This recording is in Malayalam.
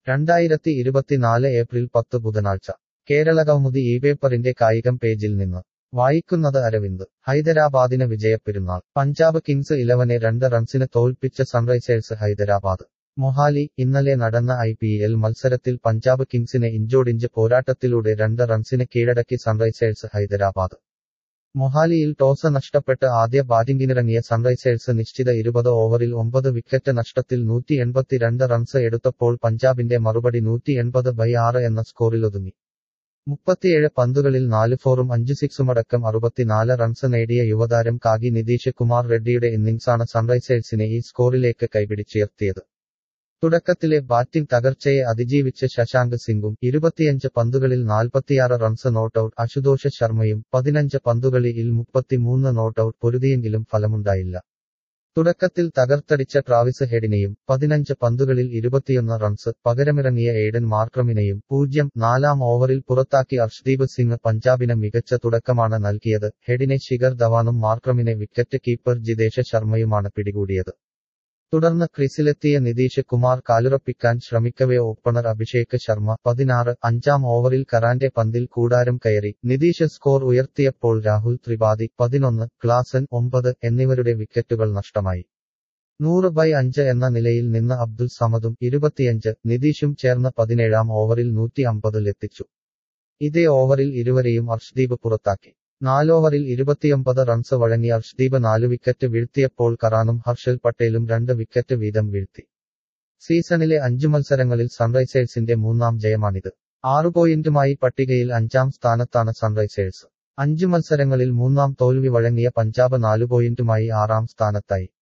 രണ്ടായിരത്തി ഇരുപത്തിനാല് ഏപ്രിൽ പത്ത് ബുധനാഴ്ച കേരള കൗമുദി ഈ പേപ്പറിന്റെ കായികം പേജിൽ നിന്ന് വായിക്കുന്നത് അരവിന്ദ് ഹൈദരാബാദിന് വിജയപ്പെരുന്നാൾ പഞ്ചാബ് കിങ്സ് ഇലവനെ രണ്ട് റൺസിന് തോൽപ്പിച്ച സൺറൈസേഴ്സ് ഹൈദരാബാദ് മൊഹാലി ഇന്നലെ നടന്ന ഐ പി എൽ മത്സരത്തിൽ പഞ്ചാബ് കിങ്സിനെ ഇഞ്ചോടിഞ്ച് പോരാട്ടത്തിലൂടെ രണ്ട് റൺസിന് കീഴടക്കി സൺറൈസേഴ്സ് ഹൈദരാബാദ് മൊഹാലിയിൽ ടോസ് നഷ്ടപ്പെട്ട് ആദ്യ ബാറ്റിംഗിനിറങ്ങിയ സൺറൈസേഴ്സ് നിശ്ചിത ഇരുപത് ഓവറിൽ ഒമ്പത് വിക്കറ്റ് നഷ്ടത്തിൽ നൂറ്റി എൺപത്തിരണ്ട് റൺസ് എടുത്തപ്പോൾ പഞ്ചാബിന്റെ മറുപടി നൂറ്റി എൺപത് ബൈ ആറ് എന്ന സ്കോറിലൊതുങ്ങി മുപ്പത്തിയേഴ് പന്തുകളിൽ നാല് ഫോറും അഞ്ച് സിക്സുമടക്കം അറുപത്തിനാല് റൺസ് നേടിയ യുവതാരം കാഗി നിതീഷ് കുമാർ റെഡ്ഡിയുടെ ഇന്നിംഗ്സാണ് സൺറൈസേഴ്സിനെ ഈ സ്കോറിലേക്ക് കൈപിടിച്ചുയർത്തിയത് തുടക്കത്തിലെ ബാറ്റിംഗ് തകർച്ചയെ അതിജീവിച്ച ശശാങ്ക് സിംഗും ഇരുപത്തിയഞ്ച് പന്തുകളിൽ നാൽപ്പത്തിയാറ് റൺസ് നോട്ടൌട്ട് അശുതോഷ് ശർമ്മയും പതിനഞ്ച് പന്തുകളിൽ മുപ്പത്തിമൂന്ന് നോട്ടൌട്ട് പൊരുതിയെങ്കിലും ഫലമുണ്ടായില്ല തുടക്കത്തിൽ തകർത്തടിച്ച ട്രാവിസ് ഹെഡിനെയും പതിനഞ്ച് പന്തുകളിൽ ഇരുപത്തിയൊന്ന് റൺസ് പകരമിറങ്ങിയ എയ്ഡൻ മാർക്രമിനെയും പൂജ്യം നാലാം ഓവറിൽ പുറത്താക്കി അർഷ്ദീപ് സിംഗ് പഞ്ചാബിന് മികച്ച തുടക്കമാണ് നൽകിയത് ഹെഡിനെ ശിഖർ ധവാനും മാർക്രമിനെ വിക്കറ്റ് കീപ്പർ ജിതേഷ് ശർമ്മയുമാണ് പിടികൂടിയത് തുടർന്ന് ക്രീസിലെത്തിയ നിതീഷ് കുമാർ കാലുറപ്പിക്കാൻ ശ്രമിക്കവേ ഓപ്പണർ അഭിഷേക് ശർമ്മ പതിനാറ് അഞ്ചാം ഓവറിൽ കറാന്റെ പന്തിൽ കൂടാരം കയറി നിതീഷ് സ്കോർ ഉയർത്തിയപ്പോൾ രാഹുൽ ത്രിപാഠി പതിനൊന്ന് ക്ലാസൻ ഒമ്പത് എന്നിവരുടെ വിക്കറ്റുകൾ നഷ്ടമായി നൂറ് ബൈ അഞ്ച് എന്ന നിലയിൽ നിന്ന് അബ്ദുൽ സമദും ഇരുപത്തിയഞ്ച് നിതീഷും ചേർന്ന് പതിനേഴാം ഓവറിൽ നൂറ്റി അമ്പതിലെത്തിച്ചു ഇതേ ഓവറിൽ ഇരുവരെയും അർഷ്ദീപ് പുറത്താക്കി നാലോവറിൽ ഇരുപത്തിയൊമ്പത് റൺസ് വഴങ്ങി അർഷ്ദീപ് നാല് വിക്കറ്റ് വീഴ്ത്തിയപ്പോൾ കറാനും ഹർഷൽ പട്ടേലും രണ്ട് വിക്കറ്റ് വീതം വീഴ്ത്തി സീസണിലെ അഞ്ചു മത്സരങ്ങളിൽ സൺറൈസേഴ്സിന്റെ മൂന്നാം ജയമാണിത് ആറു പോയിന്റുമായി പട്ടികയിൽ അഞ്ചാം സ്ഥാനത്താണ് സൺറൈസേഴ്സ് അഞ്ചു മത്സരങ്ങളിൽ മൂന്നാം തോൽവി വഴങ്ങിയ പഞ്ചാബ് നാലു പോയിന്റുമായി ആറാം സ്ഥാനത്തായി